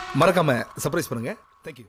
மறக்காம சர்ப்ரைஸ் பண்ணுங்க தேங்க்யூ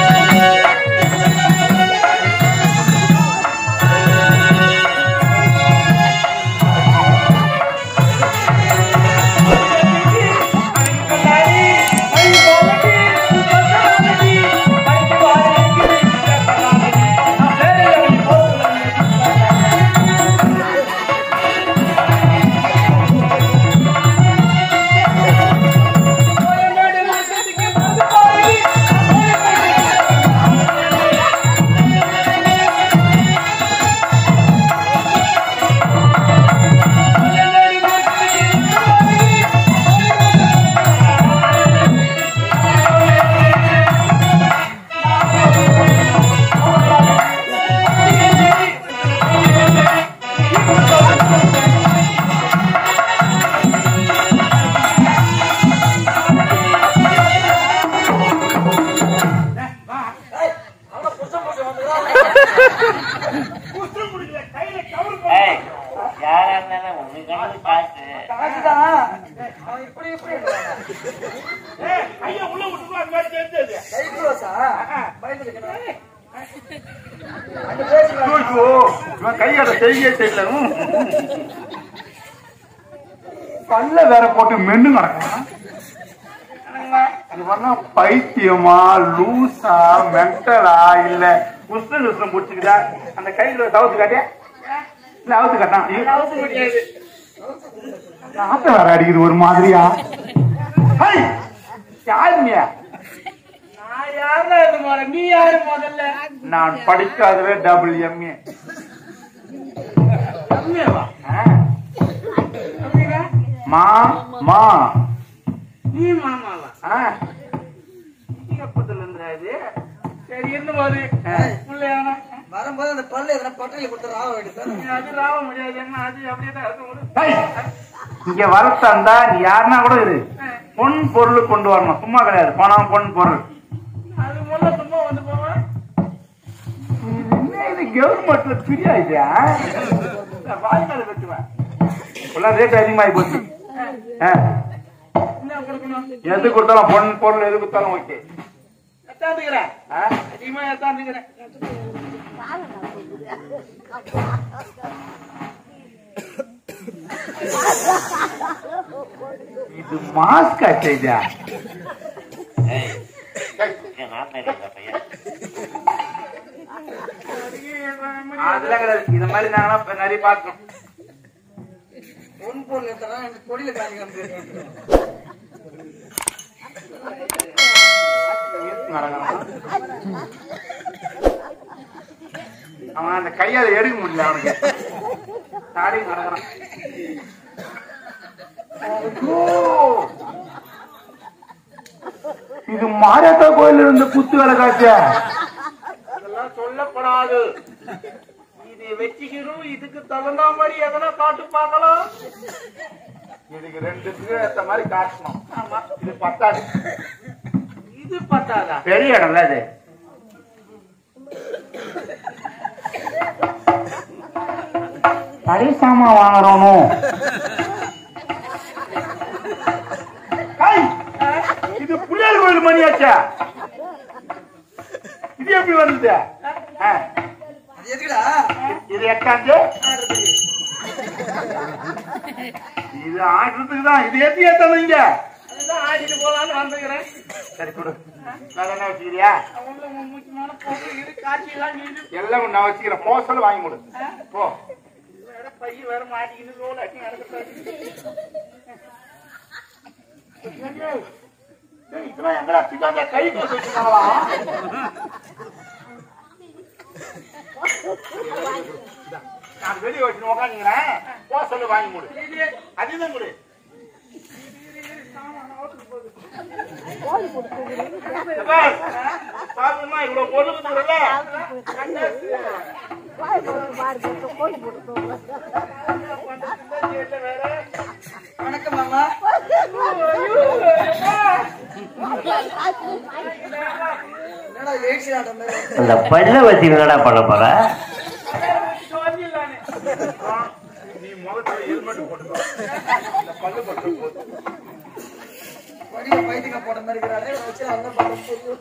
ஏய், யாரா இருந்தாலும் உனக்கு கணக்கு காசு கையோட செய்ய தெரியல பல்ல வேற போட்டு மென்னு நடக்கலாம் இவெல்லாம் பைத்தியமா லூசா மென்டலா இல்ல உஷ்ண உஷ்ணம் பிடிச்சிக்கிட்டா அந்த கையில தவுத்து காட்டியா இல்ல அவுத்து காட்டான் நாத்த வேற அடிக்குது ஒரு மாதிரியா ஹை! யாரு நீ நீ யாரு முதல்ல நான் படிக்காதவே டபுள் எம்ஏ மா மா நீ மாமாவா ஆ, எப்பத்துல இருந்தாது சரி இருந்து போது பிள்ளையானா வரும்போது அந்த பல்லு எதனா கொட்டையில கொடுத்து ராவ வேண்டியது அது ராவ முடியாது என்ன அது அப்படியே தான் இருக்கும் விடு. ஹை! இங்க வரத்தாந்தா நீ யாருன்னா கூட இரு பொன் பொருள் கொண்டு வரணும் சும்மா கிடையாது பணம் பொன் பொருள் அது முள்ள சும்மா வந்து போவேன் என்ன இது கவர்மெண்ட்ல ஃப்ரீயா இதா வாய்க்கால வெட்டுவேன் இப்பெல்லாம் ரேட் அதிகமாகி போச்சு ஆ, என்ன கொடுக்கணும் எது கொடுத்தாலும் பொன் பொருள் எது கொடுத்தாலும் ஓகே எத்தாந்துக்கிறேன் ஆ? அதிகமா எத்தாந்துக்கிறேன் இது மாஸ்க் ஆச்சா ஏய், என் மாமனார் இந்த பையன் அதெல்லாம் கிடையாது இந்த மாதிரி நாங்களாம் நிறைய பார்க்கணும் பொன் பொருள் எடுத்தா எனக்கு கொடியில காமிக்க அவன் அந்த கையால எடுக்க முடியல அவனுக்கு தாடி நடக்கிறான் ஐயோ! இது மாரியாத்தா கோயில் இருந்த குத்து வேலை காட்சியா அதெல்லாம் சொல்லப்படாது இது வச்சுக்கிறோம் இதுக்கு தகுந்த மாதிரி எதனா காட்டு பார்க்கலாம் இதுக்கு ரெண்டுத்துக்கு ஏத்த மாதிரி காட்டணும் ஆமா இது பத்தாது இது பத்தாதா பெரிய இடம்ல இது பழைய சாமான் வாங்குறோனும் இது புள்ளியார் கோயில் மணியாச்சா இது எப்படி வந்தது ஆ, அது எதுக்குடா இது எட்டாந்து இது ஆடுறதுக்கு தான் இது ஏத்தி ஏத்தாதீங்க அதுதான் ஆடிட்டு போலான்னு வந்துக்கிறேன் சரி கொடு நான் என்ன வச்சுக்கிறியா உள்ள முக்கியமான பொருள் இது காட்சியெல்லாம் நீது எல்லாம் நான் வச்சுக்கிறேன் போசல் வாங்கி கொடு போ வேற பைய வேற மாட்டிக்கின்னு ரோல் ஆக்கி நடக்கிறது ஏய், இதெல்லாம் எங்கடா பின்னாடி கை கோத்து வச்சிருக்காங்களா? நான் வெளியே வச்சு உக்காந்துக்கிறேன் போசல் வாங்கி கொடு அதுதான் கொடு ஏய், சாப்பிடுமா இவ்வளவு பொருள் கொடுக்குறல வணக்கம் மாமா என்னடா எயிட்ஸ் ஆட்டம் மாதிரி அந்த பல்ல வச்சு என்னடா பண்ண போற நீ முகத்துல ஹெல்மெட் போட்டுக்கோ இந்த பல்லு பட்டு போதும் வடிவ பைத்தியங்க போட்ட மாதிரி இருக்கிறாளே இவனை வச்சு நான் என்ன பண்ண தெரியும்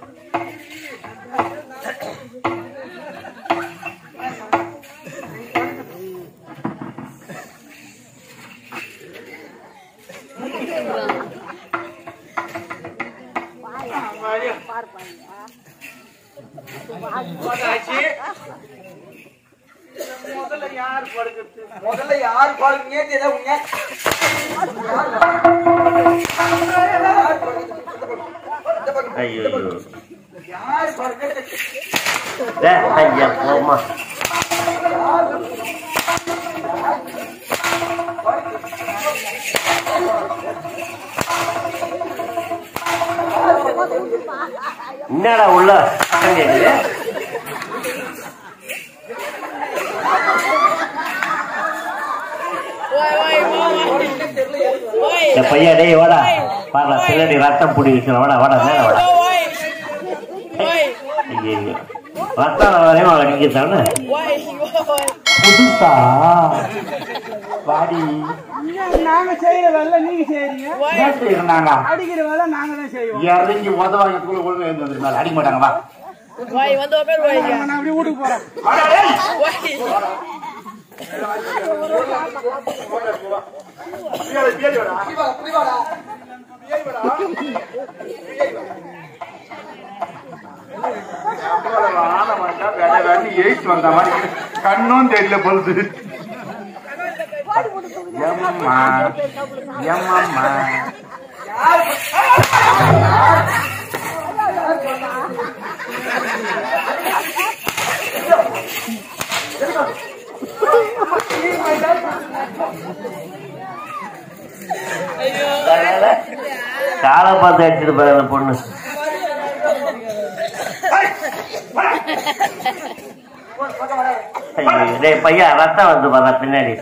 முதல்ல யார் படுக்கிறது முதல்ல யார் பால் நேத்து ஏதாவது உங்க ஐயோ யார் பால் டேய், ஐயா போமா என்னடா உள்ள சத்தம் கேக்குது இந்த பையா டேய் வாடா பாருடா பின்னாடி ரத்தம் புடி வச்சு வாடா வாடா மேல வாடா ஐயோ ரத்தம் வரையும் அவன் அடிக்கிறான்னு புதுசா வாடி நாங்க செய்யற வேலை நீங்க செய்யறீங்க என்ன செய்யறாங்க அடிக்கிற வேலை நாங்க தான் செய்வோம் இறங்கி உதவாங்கத்துக்குள்ள ஒழுங்கு எழுந்து வந்துருந்தாங்க அடிக்க மாட்டாங்க வா Vai, mandou a vergonha. நான் அப்படியே வீட்டுக்கு போறேன் வாடா, டேய். Vai. பின்னாடி, பின்னாடி வாடா. புரிவாடா வாழ மாட்டா, வேலை வேலைன்னு எயிட் வந்த மாதிரி இருக்கு. கண்ணும் தெரியல பொழுது எம்மா எம்மம்மா காலை பார்த்து அடிச்சிட்டு போற அந்த பொண்ணு ஐயோ, டேய் பையா ரத்தம் வந்து பாரு பின்னாடி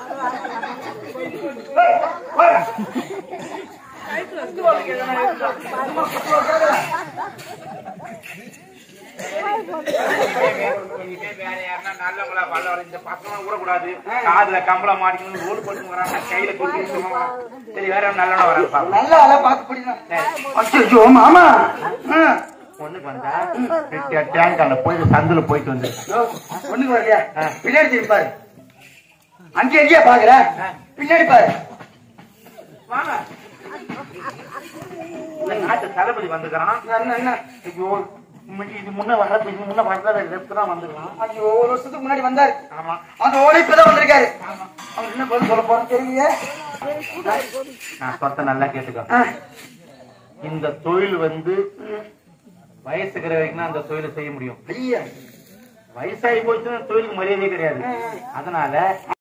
வேற யாருன்னா நல்லவங்களா வல்லவரா இந்த பசங்க விடக்கூடாது காதுல கம்பளம் மாட்டிக்கணும் ரோடு போட்டு வராங்க கையில தூக்கி வச்சுக்கணும். சரி வேற யாரும் நல்லவனா வராங்க பாப்போம். நல்ல ஆளா பார்த்து பிடிக்கணும் அச்சோ மாமா ஒண்ணுக்கு வந்தா டேங்க் அந்த போயிட்டு சந்துல போயிட்டு வந்து ஒண்ணுக்கு வரலையா பின்னாடி திரும்பி பாரு அங்கே எங்கேயா பாக்குற பின்னாடி பாரு வாங்க இந்த நாட்டு தளபதி வந்துக்கிறான் என்ன என்ன ஐயோ முன்னாடி இது முன்ன வர்றது இது முன்ன வர்றது லெப்ட் தான் வந்துருக்கான் ஐயோ ஒரு வருஷத்துக்கு முன்னாடி வந்தாரு ஆமா அந்த ஓடி இப்பதான் வந்திருக்காரு அவர் என்ன பதில் சொல்ல போறோம் தெரியலையே நான் சொத்த நல்லா கேட்டுக்கோ ஆ, இந்த தொழில் வந்து வயசுக்கிற வரைக்கும் தான் அந்த தொழிலை செய்ய முடியும் ஐயா வயசாகி போச்சுன்னா தொழிலுக்கு மரியாதை கிடையாது அதனால